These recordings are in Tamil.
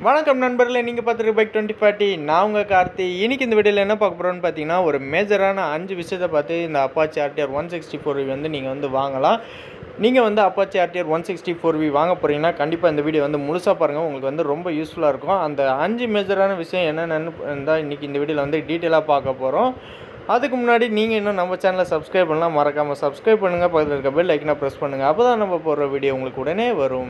வணக்கம் நண்பர்களே நீங்கள் பார்த்துருக்க பைக் டுவெண்ட்டி ஃபார்ட்டி நான் உங்கள் கார்த்தி இன்னைக்கு இந்த வீடியோவில் என்ன பார்க்க போகிறோன்னு பார்த்தீங்கன்னா ஒரு மேஜரான அஞ்சு விஷயத்தை பார்த்து இந்த Apache RTR one sixty four வந்து நீங்கள் வந்து வாங்கலாம் நீங்கள் வந்து Apache RTR one sixty four V வாங்க போகிறீங்கன்னா கண்டிப்பாக இந்த வீடியோ வந்து முழுசாக பாருங்கள் உங்களுக்கு வந்து ரொம்ப யூஸ்ஃபுல்லாக இருக்கும் அந்த அஞ்சு மேஜரான விஷயம் என்னென்னு இருந்தால் இன்றைக்கி இந்த வீடியோவில் வந்து டீட்டெயிலாக பார்க்க போகிறோம் அதுக்கு முன்னாடி நீங்கள் இன்னும் நம்ம சேனலை சப்ஸ்கிரைப் பண்ணலாம் மறக்காமல் சப்ஸ்கிரைப் பண்ணுங்கள் பக்கத்தில் இருக்க பெல் ஐக்கனை ப்ரெஸ் பண்ணுங்கள் அப்போ தான் நம்ம போடுற வீடியோ உங்களுக்கு உடனே வரும்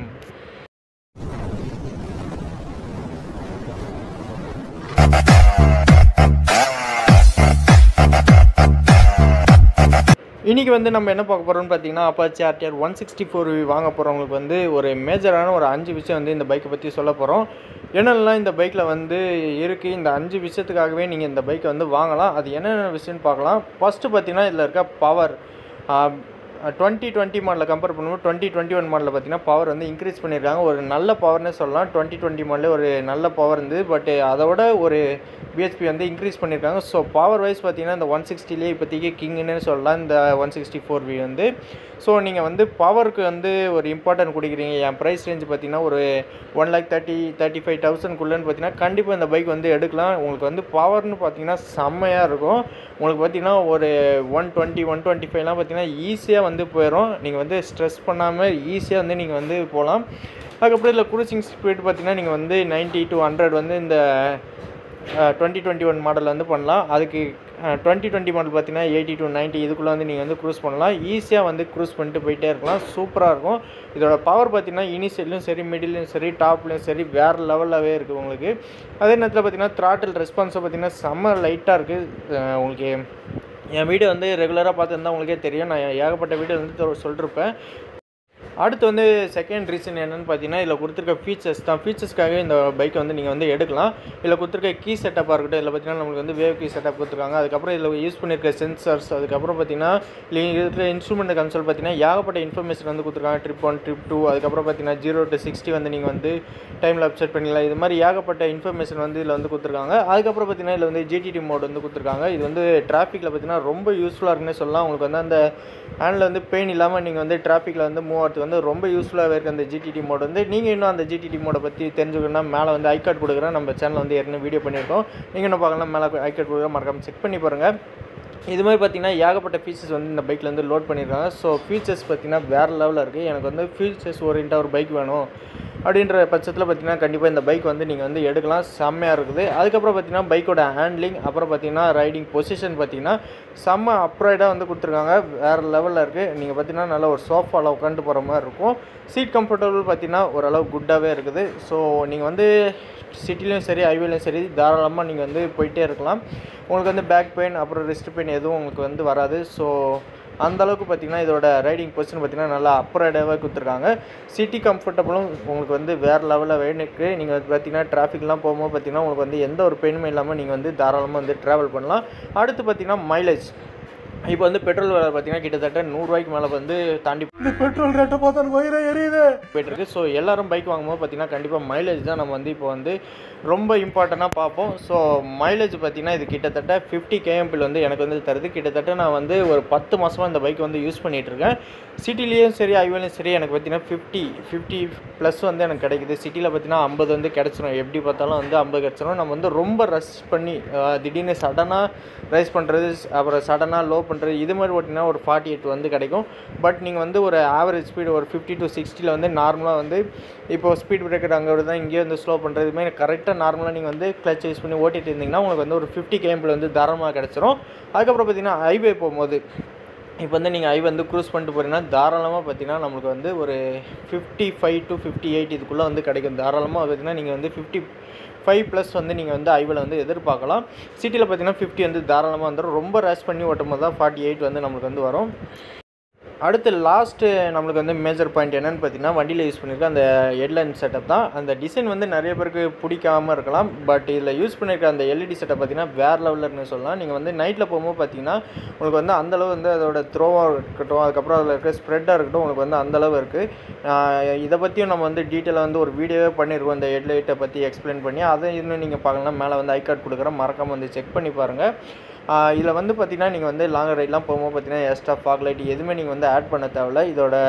இன்றைக்கி வந்து நம்ம என்ன பார்க்க போகிறோம்னு பார்த்தீங்கன்னா Apache RTR one sixty four வாங்க போகிறவங்களுக்கு வந்து ஒரு மேஜரான ஒரு அஞ்சு விஷயம் வந்து இந்த பைக்கை பற்றி சொல்ல போகிறோம் என்னென்னலாம் இந்த பைக்கில் வந்து இருக்குது இந்த அஞ்சு விஷயத்துக்காகவே நீங்கள் இந்த பைக்கை வந்து வாங்கலாம் அது என்னென்ன விஷயம்னு பார்க்கலாம் ஃபஸ்ட்டு பார்த்தீங்கன்னா இதில் இருக்க பவர் டுவெண்ட்டி டுவெண்ட்டி மாடலில் கம்பேர் பண்ணும்போது டுவெண்ட்டி டுவெண்ட்டி ஒன் மாடலில் பார்த்தீங்கன்னா பவர் வந்து இன்க்ரீஸ் பண்ணியிருக்காங்க ஒரு நல்ல பவர்னே சொல்லலாம் டுவெண்ட்டி டுவெண்ட்டி மாடலே ஒரு நல்ல பவர் இருந்தது பட் அதோட ஒரு பிஹெச்பி வந்து இன்க்ரீஸ் பண்ணியிருக்காங்க ஸோ பவர் வைஸ் பார்த்தீங்கன்னா இந்த ஒன் சிக்ஸ்டிலே இப்போதைக்கு கிங்னு சொல்லலாம் இந்த ஒன் சிக்ஸ்டி ஃபோர் வி வந்து ஸோ நீங்கள் வந்து பவருக்கு வந்து ஒரு இம்பார்ட்டன்ட் கொடுக்குறீங்க என் ப்ரைஸ் ரேஞ்ச் பார்த்தீங்கன்னா ஒரு one lakh thirty thirty five தௌசண்ட்குள்ளேன்னு பார்த்தீங்கன்னா கண்டிப்பாக இந்த பைக் வந்து எடுக்கலாம் உங்களுக்கு வந்து பவர்னு பார்த்தீங்கன்னா செம்மையாக இருக்கும் உங்களுக்கு பார்த்தீங்கன்னா ஒரு ஒன் டுவெண்ட்டி ஒன் டுவெண்ட்டி ஃபைவ்லாம் பார்த்தீங்கன்னா ஈஸியாக வந்து போயிடும் நீங்கள் வந்து ஸ்ட்ரெஸ் பண்ணாமல் ஈஸியாக வந்து நீங்கள் வந்து போகலாம் அதுக்கப்புறம் இதில் குரூசிங் ஸ்பீட் பார்த்தீங்கன்னா நீங்கள் வந்து நைன்ட்டி டு ஹண்ட்ரட் வந்து இந்த டுவெண்ட்டி டுவெண்ட்டி ஒன் மாடல் வந்து பண்ணலாம் அதுக்கு டுவெண்ட்டி டுவெண்ட்டி மாடல் பார்த்தீங்கன்னா எயிட்டி டு நைன்ட்டி இதுக்குள்ளே வந்து நீங்கள் வந்து க்ரூஸ் பண்ணலாம் ஈஸியாக வந்து க்ரூஸ் பண்ணிட்டு போயிட்டே இருக்கலாம் சூப்பராக இருக்கும் இதோட பவர் பார்த்தீங்கன்னா இனிஷியல்லையும் சரி மிடில்லையும் சரி டாப்லையும் சரி வேறு லெவலாகவே இருக்குது உங்களுக்கு அதே நேரத்தில் பார்த்தீங்கன்னா த்ராட்டில் ரெஸ்பான்ஸை பார்த்தீங்கன்னா செம்ம லைட்டாக இருக்குது உங்களுக்கு என் வீடியோ வந்து ரெகுலராக பார்த்துருந்தா உங்களுக்கே தெரியும் நான் ஏகப்பட்ட வீடியோ வந்து சொல்லிருப்பேன் அடுத்து வந்து செகண்ட் ரீசன் என்னென்னு பார்த்தீங்கன்னா இதில் கொடுத்துருக்க ஃபீச்சர்ஸ் தான் ஃபீச்சர்ஸ்க்காக இந்த பைக்கை வந்து நீங்கள் வந்து எடுக்கலாம் இதில் கொடுத்துருக்க கீ செட்டப்பாக இருக்கட்டும் இதில் பார்த்தீங்கன்னா நம்மளுக்கு வந்து வேவ் கீ செட்டப் கொடுத்துருக்காங்க அதுக்கப்புறம் இதில் யூஸ் பண்ணியிருக்க சென்சர்ஸ் அதுக்கப்புறம் பார்த்தீங்கன்னா இல்லை இருக்கிற இன்ஸ்ட்ருமெண்ட் கன்சோல் பார்த்தீங்கன்னா ஏகப்பட்ட இன்ஃபர்மேஷன் வந்து கொடுத்துருக்காங்க ட்ரிப் ஒன் ட்ரிப் டூ அதுக்கப்புறம் பார்த்தீங்கன்னா ஜீரோ டு சிக்ஸ்டி வந்து நீங்கள் வந்து டைமில் அப்செட் பண்ணிக்கலாம் இது மாதிரி ஏகப்பட்ட இன்ஃபர்மேஷன் வந்து இதில் வந்து கொடுத்துருக்காங்க அதுக்கப்புறம் பார்த்தீங்கன்னா இதில் வந்து ஜிடிடி மோட் வந்து கொடுத்துருக்காங்க இது வந்து டிராஃபிக்கில் பார்த்தீங்கன்னா ரொம்ப யூஸ்ஃபுல்லாக இருக்குன்னே சொல்லலாம் உங்களுக்கு வந்து அந்த ஹேண்டில் வந்து பெயின் இல்லாமல் நீங்கள் வந்து டிராஃபிக்கில் வந்து மூவ் ஆகிறது வந்து ரொம்ப யூஸ்ஃபுல்லாகவே இருக்குது அந்த ஜிடிடி மோட் வந்து நீங்கள் இன்னும் அந்த ஜிடிடி மோடை பற்றி தெரிஞ்சுக்கணும்னா மேலே வந்து ஐ கார்டு கொடுக்குறேன் நம்ம சேனல் வந்து ஏற்கனவே வீடியோ பண்ணியிருக்கோம் நீங்கள் என்ன பார்க்கலாம் மேலே ஐ கார்டு கொடுக்குறேன் மறக்காமல் செக் பண்ணி பாருங்கள் இது மாதிரி பார்த்தீங்கன்னா ஏகப்பட்ட ஃபீச்சர்ஸ் வந்து இந்த பைக்கில் வந்து லோட் பண்ணியிருக்காங்க ஸோ ஃபீச்சர்ஸ் பார்த்தீங்கன்னா வேறு லெவலில் இருக்குது எனக்கு வந்து ஃபீச்சர்ஸ் ஓரியண்டாக ஒரு பைக் வேணும் அப்படின்ற பட்சத்தில் பார்த்தீங்கன்னா கண்டிப்பாக இந்த பைக் வந்து நீங்கள் வந்து எடுக்கலாம் செம்மையாக இருக்குது அதுக்கப்புறம் பார்த்தீங்கன்னா பைக்கோட ஹேண்ட்லிங் அப்புறம் பார்த்தீங்கன்னா ரைடிங் பொசிஷன் பார்த்தீங்கன்னா செம்ம அப்ரைடாக வந்து கொடுத்துருக்காங்க வேறு லெவலில் இருக்குது நீங்கள் பார்த்தீங்கன்னா நல்ல ஒரு சோஃபாவில் உட்காந்து போகிற மாதிரி இருக்கும் சீட் கம்ஃபர்டபுள் பார்த்தீங்கன்னா ஓரளவு குட்டாகவே இருக்குது ஸோ நீங்கள் வந்து சிட்டிலையும் சரி ஹைவேலையும் சரி தாராளமாக நீங்கள் வந்து போயிட்டே இருக்கலாம் உங்களுக்கு வந்து பேக் பெயின் அப்புறம் ரிஸ்ட் பெயின் எதுவும் உங்களுக்கு வந்து வராது ஸோ அந்த அளவுக்கு பார்த்தீங்கன்னா இதோட ரைடிங் பொசிஷன் பார்த்தீங்கன்னா நல்லா அப்ரைடாகவே கொடுத்துருக்காங்க சிட்டி கம்ஃபர்டபுளும் உங்களுக்கு வந்து வேறு லெவலில் வேணுக்கு நீங்கள் பார்த்தீங்கன்னா டிராஃபிக்லாம் போகும்போது பார்த்தீங்கன்னா உங்களுக்கு வந்து எந்த ஒரு பெயினுமே இல்லாமல் நீங்கள் வந்து தாராளமாக வந்து ட்ராவல் பண்ணலாம் அடுத்து பார்த்தீங்கன்னா மைலேஜ் இப்போ வந்து பெட்ரோல் விலை பார்த்தீங்கன்னா கிட்டத்தட்ட நூறுரூவாய்க்கு மேலே வந்து தாண்டி இந்த பெட்ரோல் ரேட்டை பார்த்தா எனக்கு வயிறே எரியுது போயிட்டு இருக்கு ஸோ எல்லாரும் பைக் வாங்கும்போது பார்த்தீங்கன்னா கண்டிப்பாக மைலேஜ் தான் நம்ம வந்து இப்போ வந்து ரொம்ப இம்பார்ட்டண்ட்டாக பார்ப்போம் ஸோ மைலேஜ் பார்த்தீங்கன்னா இது கிட்டத்தட்ட ஃபிஃப்டி கேஎம்பில் வந்து எனக்கு வந்து தருது கிட்டத்தட்ட நான் வந்து ஒரு பத்து மாதமாக இந்த பைக் வந்து யூஸ் பண்ணிகிட்டு இருக்கேன் சிட்டிலேயும் சரி ஹைவேலையும் சரி எனக்கு பார்த்தீங்கன்னா ஃபிஃப்டி ஃபிஃப்டி ப்ளஸ் வந்து எனக்கு கிடைக்குது சிட்டியில் பார்த்தீங்கன்னா ஐம்பது வந்து கிடச்சிரும் எப்படி பார்த்தாலும் வந்து ஐம்பது கிடச்சிரும் நம்ம வந்து ரொம்ப ரஷ் பண்ணி அஹ், திடீர்னு சடனாக ரைஸ் பண்ணுறது அப்புறம் சடனாக லோ பண்ணுறது இது மாதிரி ஓட்டினா ஒரு ஃபார்ட்டி எயிட் வந்து கிடைக்கும் பட் நீங்கள் வந்து ஒரு ஆவரேஜ் ஸ்பீடு ஒரு ஃபிஃப்டி டு சிக்ஸ்டியில் வந்து நார்மலாக வந்து இப்போ ஸ்பீட் பிரேக்கர் அங்கே தான் இங்கேயே வந்து ஸ்லோ பண்ணுறது இதுமாதிரி கரெக்டாக நார்மலாக நீங்கள் வந்து கிளச் யூஸ் பண்ணி ஓட்டிட்டு இருந்தீங்கன்னா உங்களுக்கு வந்து ஒரு ஃபிஃப்டி கேம்பில் வந்து தாராளமாக கிடச்சிரும் அதுக்கப்புறம் பார்த்தீங்கன்னா ஹைவே போகும்போது இப்போ வந்து நீங்கள் ஐ வந்து க்ரூஸ் பண்ணிட்டு போகிறீங்கன்னா தாராளமாக பார்த்தீங்கன்னா நம்மளுக்கு வந்து ஒரு fifty five to fifty eight இதுக்குள்ளே வந்து கிடைக்கும் தாராளமாக பார்த்தீங்கன்னா நீங்கள் வந்து ஃபிஃப்டி ஃபைவ் ப்ளஸ் வந்து நீங்கள் வந்து ஐவில் வந்து எதிர்பார்க்கலாம் சிட்டியில் பார்த்தீங்கன்னா ஃபிஃப்டி வந்து தாராளமாக வந்துடும் ரொம்ப ரேஷ் பண்ணி ஓட்டும் போது தான் ஃபார்ட்டி எயிட் வந்து நம்மளுக்கு வந்து வரும் அடுத்து லாஸ்ட்டு நம்மளுக்கு வந்து மேஜர் பாயிண்ட் என்னென்னு பார்த்தீங்கன்னா வண்டியில் யூஸ் பண்ணியிருக்க அந்த ஹெட்லைன் செட்டப் தான் அந்த டிசைன் வந்து நிறைய பேருக்கு பிடிக்காமல் இருக்கலாம் பட் இதில் யூஸ் பண்ணியிருக்க அந்த எல்இடி செட்டப் பார்த்தீங்கன்னா வேறு லெவலில் இருக்குன்னு சொல்லலாம் நீங்கள் வந்து நைட்டில் போகும்போது பார்த்தீங்கன்னா உங்களுக்கு வந்து அந்தளவு வந்து அதோட த்ரோவாக இருக்கட்டும் அதுக்கப்புறம் அதில் இருக்க ஸ்ப்ரெட்டாக இருக்கட்டும் உங்களுக்கு வந்து அந்தளவு இருக்குது இதை பற்றியும் நம்ம வந்து டீட்டெயிலாக வந்து ஒரு வீடியோவே பண்ணியிருக்கோம் இந்த ஹெட்லைட்டை பற்றி எக்ஸ்பிளைன் பண்ணி அதை இன்னும் நீங்கள் பார்க்கலாம் மேலே வந்து ஐ கார்டு கொடுக்குறேன் மறக்காமல் வந்து செக் பண்ணி பாருங்கள் இதில் வந்து பார்த்தீங்கன்னா நீங்கள் வந்து லாங் ரைட்லாம் போகும்போது பார்த்தீங்கன்னா எக்ஸ்ட்ரா ஃபாக் லைட் எதுவுமே நீங்கள் வந்து ஆட் பண்ண தேவையில்ல இதோட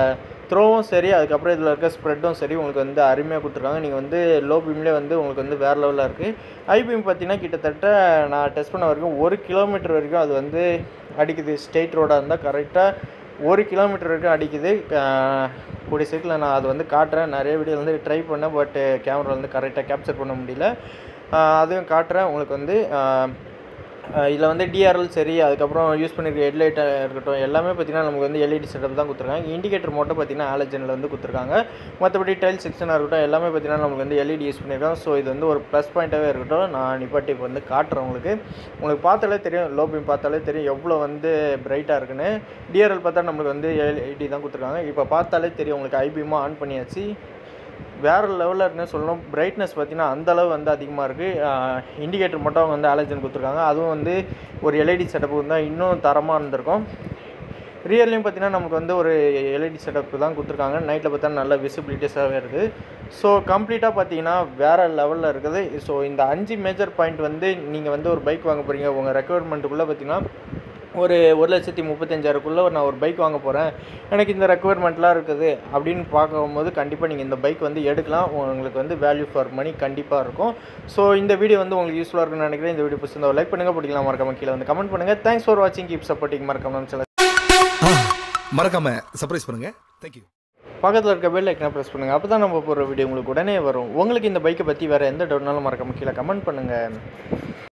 த்ரோவும் சரி அதுக்கப்புறம் இதில் இருக்க ஸ்ப்ரெட்டும் சரி உங்களுக்கு வந்து அருமையாக கொடுத்துருக்காங்க நீங்கள் வந்து லோ பீம்லேயே வந்து உங்களுக்கு வந்து வேறு லெவலில் இருக்குது ஹை பீம் பார்த்தீங்கன்னா கிட்டத்தட்ட நான் டெஸ்ட் பண்ண வரைக்கும் ஒரு கிலோமீட்டர் வரைக்கும் அது வந்து அடிக்குது ஸ்ட்ரெயிட் ரோடாக இருந்தால் கரெக்டாக ஒரு கிலோமீட்டர் வரைக்கும் அடிக்குது அஹ் கூடிய சீக்கிரம் நான் அது வந்து காட்டுறேன் நிறைய வீடியோ வந்து ட்ரை பண்ணேன் பட் கேமரா வந்து கரெக்டாக கேப்சர் பண்ண முடியல அஹ் அதையும் காட்டுறேன் உங்களுக்கு வந்து இதில் வந்து டிஆர்எல் சரி அதுக்கப்புறம் யூஸ் பண்ணியிருக்க ஹெட்லைட்டாக இருக்கட்டும் எல்லாமே பார்த்தீங்கன்னா நமக்கு வந்து எல்இடி செட்டப் தான் கொடுத்துருக்காங்க இண்டிகேட்டர் மட்டும் பார்த்தீங்கன்னா ஆலஜனில் வந்து கொடுத்துருக்காங்க மற்றபடி டைல் செக்ஷனாக இருக்கட்டும் எல்லாமே பார்த்தீங்கன்னா நமக்கு வந்து எல்இடி யூஸ் பண்ணியிருக்காங்க ஸோ இது வந்து ஒரு ப்ளஸ் பாயிண்ட்டாகவே இருக்கட்டும் நான் நிப்பாட்டி இப்போ வந்து காட்டுறேன் உங்களுக்கு உங்களுக்கு பார்த்தாலே தெரியும் லோ பீம் பார்த்தாலே தெரியும் எவ்வளோ வந்து பிரைட்டாக இருக்குன்னு டிஆர்எல் பார்த்தா நம்மளுக்கு வந்து எல்இடி தான் கொடுத்துருக்காங்க இப்போ பார்த்தாலே தெரியும் உங்களுக்கு ஐபீமாக ஆன் பண்ணியாச்சு வேறு லெவலில் இருக்குன்னு சொல்லணும் பிரைட்னஸ் பார்த்தீங்கன்னா அந்த அளவு வந்து அதிகமாக இருக்குது இண்டிகேட்டர் மட்டும் அவங்க வந்து ஆலஜன் கொடுத்துருக்காங்க அதுவும் வந்து ஒரு எல்இடி செட்டப் இருந்தால் இன்னும் தரமாக இருந்திருக்கும் ரியர்லையும் பார்த்தீங்கன்னா நமக்கு வந்து ஒரு எல்இடி செட்டப் தான் கொடுத்துருக்காங்க நைட்டில் பார்த்தா நல்ல விசிபிலிட்டிஸாகவே இருக்குது ஸோ கம்ப்ளீட்டாக பார்த்தீங்கன்னா வேறு லெவலில் இருக்குது ஸோ இந்த அஞ்சு மேஜர் பாயிண்ட் வந்து நீங்கள் வந்து ஒரு பைக் வாங்க போகிறீங்க உங்கள் ரெக்குவயர்மெண்ட்டுக்குள்ளே பார்த்தீங்கன்னா ஒரு ஒரு லட்சத்தி முப்பத்தஞ்சாயிரக்குள்ளே நான் ஒரு பைக் வாங்க போகிறேன் எனக்கு இந்த ரெக்குவயர்மெண்ட்லாம் இருக்குது அப்படின்னு பார்க்கும்போது கண்டிப்பாக நீங்கள் இந்த பைக் வந்து எடுக்கலாம் உங்களுக்கு வந்து வேல்யூ ஃபார் மணி கண்டிப்பாக இருக்கும் ஸோ இந்த வீடியோ வந்து உங்களுக்கு யூஸ்ஃபுல்லாக இருக்கும்னு நினைக்கிறேன் இந்த வீடியோ பிடிச்சிருந்தா லைக் பண்ணுங்கள் பிடிக்கலாம் மறக்காம கீழே வந்து கமெண்ட் பண்ணுங்கள் தேங்க்ஸ் ஃபார் வாட்சிங் கீப் சப்போர்ட்டிங் மறக்காம சில மறக்காம சர்ப்ரைஸ் பண்ணுங்க தேங்க்யூ பக்கத்தில் இருக்க பெல் ஐக்கனை ப்ரெஸ் பண்ணுங்கள் அப்போ தான் நம்ம போகிற வீடியோ உங்களுக்கு உடனே வரும் உங்களுக்கு இந்த பைக்கை பற்றி வேறு எந்த டவுட்னாலும் மறக்காம கீழே கமெண்ட் பண்ணுங்கள்